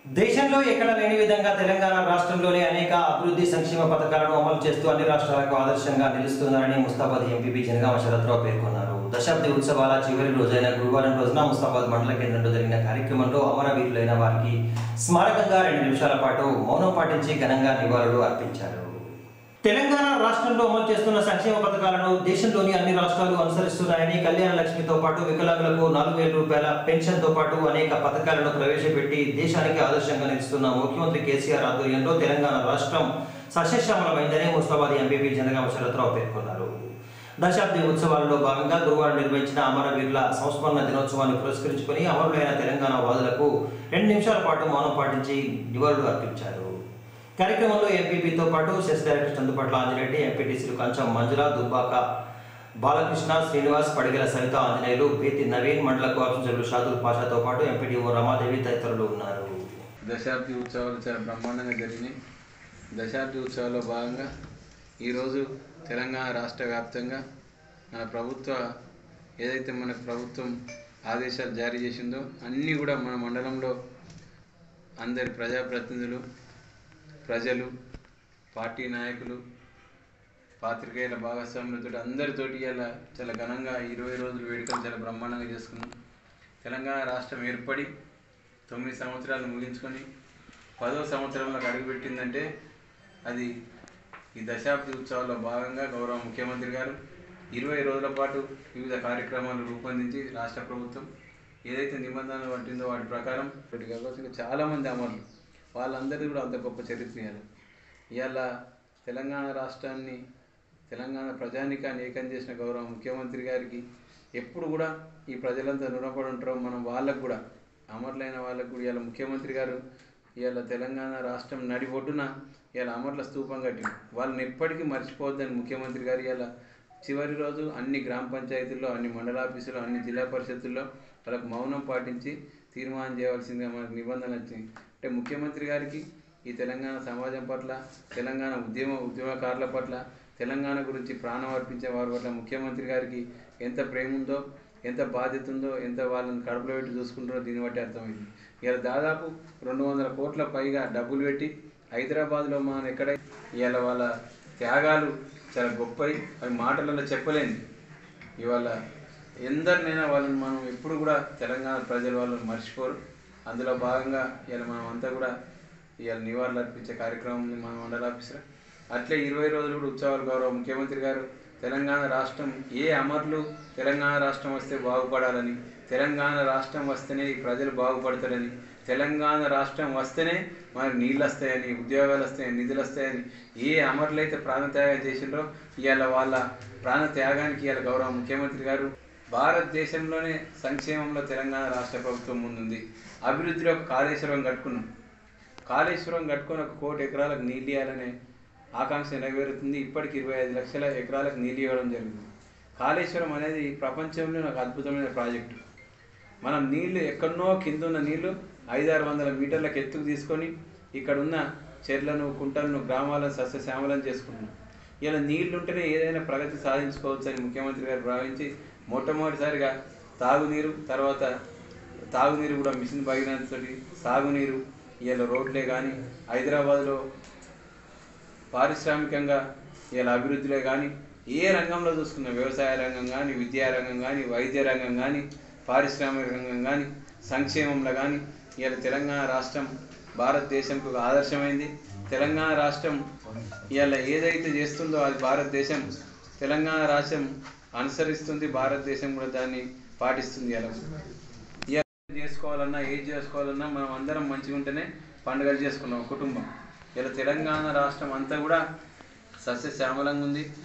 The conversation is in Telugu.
దేశంలో ఎక్కడ లేని విధంగా తెలంగాణ రాష్ట్రంలోని అనేక అభివృద్ధి సంక్షేమ పథకాలను అమలు చేస్తూ అన్ని రాష్ట్రాలకు ఆదర్శంగా నిలుస్తున్నారని ముస్తాబాద్ ఎంపీపీ జనగామ శరత్రావు పేర్కొన్నారు దశాబ్ది ఉత్సవాల చివరి రోజైన గురువారం రోజున ముస్తాబాద్ మండల కేంద్రంలో జరిగిన కార్యక్రమంలో అమరవీరులైన వారికి స్మారకంగా రెండు నిమిషాల పాటు మౌనం పాటించి ఘనంగా నివాళులు అర్పించారు తెలంగాణ రాష్ట్రంలో అమలు చేస్తున్న సంక్షేమ పథకాలను దేశంలోని అన్ని రాష్ట్రాలు అనుసరిస్తున్నాయని కళ్యాణ లక్ష్మితో పాటు వికలాంగులకు నాలుగు వేల రూపాయల పెన్షన్తో పాటు అనేక పథకాలను ప్రవేశపెట్టి దేశానికి ఆదర్శంగా నిలుస్తున్న ముఖ్యమంత్రి కేసీఆర్ ఆధ్వర్యంలో తెలంగాణ రాష్ట్రం సస్యశ్యామలమైందని ముస్తాబాద్ ఎంపీపీ జనగామ శరత్రావు పేర్కొన్నారు దశాబ్ది ఉత్సవాలలో భాగంగా గురువారం నిర్వహించిన అమరవీరుల సంస్మరణ దినోత్సవాన్ని పురస్కరించుకుని అమరులైన తెలంగాణ వాదులకు రెండు నిమిషాల పాటు మౌనం పాటించి నివాళులు అర్పించారు కార్యక్రమంలో ఎంపీపీతో పాటు సెస్ డైరెక్టర్ చందుపట్ల ఆంజనేయుడి ఎంపీటీసీలు కంచం మంజుల దుబ్బాక బాలకృష్ణ శ్రీనివాస్ పడిగల సవిత ఆంజనేయులు బీతి నవీన్ మండల కోఆప్షన్సభ్యులు షాదుల్ పాషాతో పాటు ఎంపీడీఓ రమాదేవి తదితరులు ఉన్నారు దశాబ్ది ఉత్సవాలు చాలా బ్రహ్మాండంగా జరిగినాయి దశాబ్ది ఉత్సవాల్లో భాగంగా ఈరోజు తెలంగాణ రాష్ట్ర వ్యాప్తంగా మన ప్రభుత్వ ఏదైతే మన ప్రభుత్వం ఆదేశాలు జారీ చేసిందో అన్నీ కూడా మన మండలంలో అందరి ప్రజాప్రతినిధులు ప్రజలు పార్టీ నాయకులు పాత్రికేయుల భాగస్వాములతో అందరితోటి ఇలా చాలా ఘనంగా ఇరవై రోజులు వేడుకలు చాలా బ్రహ్మాండంగా చేసుకున్నాం తెలంగాణ రాష్ట్రం ఏర్పడి తొమ్మిది సంవత్సరాలు ముగించుకొని పదో సంవత్సరంలోకి అడుగుపెట్టిందంటే అది ఈ దశాబ్ది ఉత్సవాల్లో భాగంగా గౌరవ ముఖ్యమంత్రి గారు ఇరవై రోజుల పాటు వివిధ కార్యక్రమాలు రూపొందించి రాష్ట్ర ప్రభుత్వం ఏదైతే నిబంధనలు పట్టిందో వాటి ప్రకారం ఒకటి కాకపోతే ఇంకా చాలామంది అమరులు వాళ్ళందరిది కూడా అంత గొప్ప చరిత్ర ఇవాళ ఇవాళ తెలంగాణ రాష్ట్రాన్ని తెలంగాణ ప్రజానికాన్ని ఏకం చేసిన గౌరవ ముఖ్యమంత్రి గారికి ఎప్పుడు కూడా ఈ ప్రజలంతా రుణపడి ఉంటారో మనం వాళ్ళకు కూడా అమరులైన వాళ్ళకు కూడా ఇవాళ ముఖ్యమంత్రి గారు ఇవాళ తెలంగాణ రాష్ట్రం నడిబొడ్డున ఇవాళ అమరుల స్తూపం కట్టింది వాళ్ళని ఎప్పటికీ మర్చిపోవద్దని ముఖ్యమంత్రి గారు ఇవాళ చివరి రోజు అన్ని గ్రామ పంచాయతీల్లో అన్ని మండల ఆఫీసుల్లో అన్ని జిల్లా పరిషత్తుల్లో వాళ్ళకు మౌనం పాటించి తీర్మానం చేయవలసిందిగా మనకు నిబంధన వచ్చింది అంటే ముఖ్యమంత్రి గారికి ఈ తెలంగాణ సమాజం పట్ల తెలంగాణ ఉద్యమ ఉద్యమకారుల పట్ల తెలంగాణ గురించి ప్రాణం అర్పించే వారి పట్ల ముఖ్యమంత్రి గారికి ఎంత ప్రేమ ఉందో ఎంత బాధ్యత ఉందో ఎంత వాళ్ళని కడుపులో పెట్టి చూసుకుంటారో దీన్ని బట్టి అర్థమైంది ఇలా దాదాపు రెండు వందల కోట్ల పైగా డబ్బులు పెట్టి హైదరాబాద్లో మనం ఎక్కడ ఇవాళ వాళ్ళ త్యాగాలు చాలా గొప్పవి అవి మాటలలో చెప్పలేని ఇవాళ ఎందరినైనా వాళ్ళని మనం ఎప్పుడు కూడా తెలంగాణ ప్రజలు వాళ్ళని మర్చిపోరు అందులో భాగంగా ఇవాళ మనం అంతా కూడా ఇవాళ నివాళులు అర్పించే కార్యక్రమం ఉంది మన మండల ఆఫీసర్ అట్లే ఇరవై రోజులు కూడా ఉత్సవాలు గౌరవ ముఖ్యమంత్రి గారు తెలంగాణ రాష్ట్రం ఏ అమరులు తెలంగాణ రాష్ట్రం వస్తే బాగుపడాలని తెలంగాణ రాష్ట్రం వస్తేనే ఈ ప్రజలు బాగుపడతారని తెలంగాణ రాష్ట్రం వస్తేనే మనకు నీళ్ళు వస్తాయని ఉద్యోగాలు వస్తాయని నిధులు వస్తాయని ఏ అమరులు అయితే ప్రాణత్యాగం చేసిండ్రో ఇవాళ వాళ్ళ ప్రాణత్యాగానికి ఇవాళ గౌరవ ముఖ్యమంత్రి గారు భారతదేశంలోనే సంక్షేమంలో తెలంగాణ రాష్ట్ర ప్రభుత్వం ముందుంది అభివృద్ధిలో ఒక కాళేశ్వరం కట్టుకున్నాం కాళేశ్వరం కట్టుకొని ఒక కోటి ఎకరాలకు నీళ్ళు ఇవ్వాలనే ఆకాంక్ష నెరవేరుతుంది ఇప్పటికి ఇరవై ఐదు లక్షల ఎకరాలకు నీళ్ళు ఇవ్వడం జరిగింది కాళేశ్వరం అనేది ప్రపంచంలో ఒక అద్భుతమైన ప్రాజెక్టు మనం నీళ్లు ఎక్కడనో కింద ఉన్న నీళ్లు ఐదారు వందల మీటర్లకు ఎత్తుకు తీసుకొని ఇక్కడ ఉన్న చెర్లను కుంటలను గ్రామాలను సస్యశ్యామలం చేసుకుంటున్నాం ఇలా నీళ్లు ఉంటేనే ఏదైనా ప్రగతి సాధించుకోవచ్చు అని ముఖ్యమంత్రి గారు భావించి మొట్టమొదటిసారిగా తాగునీరు తర్వాత తాగునీరు కూడా మిషన్ భగీరథతోటి సాగునీరు ఇవాళ రోడ్లే కానీ హైదరాబాద్లో పారిశ్రామికంగా ఇలా అభివృద్ధిలో కానీ ఏ రంగంలో చూసుకున్న వ్యవసాయ రంగం కానీ విద్యా రంగం కానీ వైద్య రంగం కానీ పారిశ్రామిక రంగం కానీ సంక్షేమంలో కానీ ఇవాళ తెలంగాణ రాష్ట్రం భారతదేశంకు ఒక ఆదర్శమైంది తెలంగాణ రాష్ట్రం ఇవాళ ఏదైతే చేస్తుందో అది భారతదేశం తెలంగాణ రాష్ట్రం అనుసరిస్తుంది భారతదేశం కూడా దాన్ని పాటిస్తుంది ఇలా ఇవాళ చేసుకోవాలన్నా ఏది చేసుకోవాలన్నా మనం అందరం మంచిగా ఉంటేనే పండుగలు చేసుకున్నాం కుటుంబం ఇలా తెలంగాణ రాష్ట్రం అంతా కూడా సస్యశ్యామలంగా ఉంది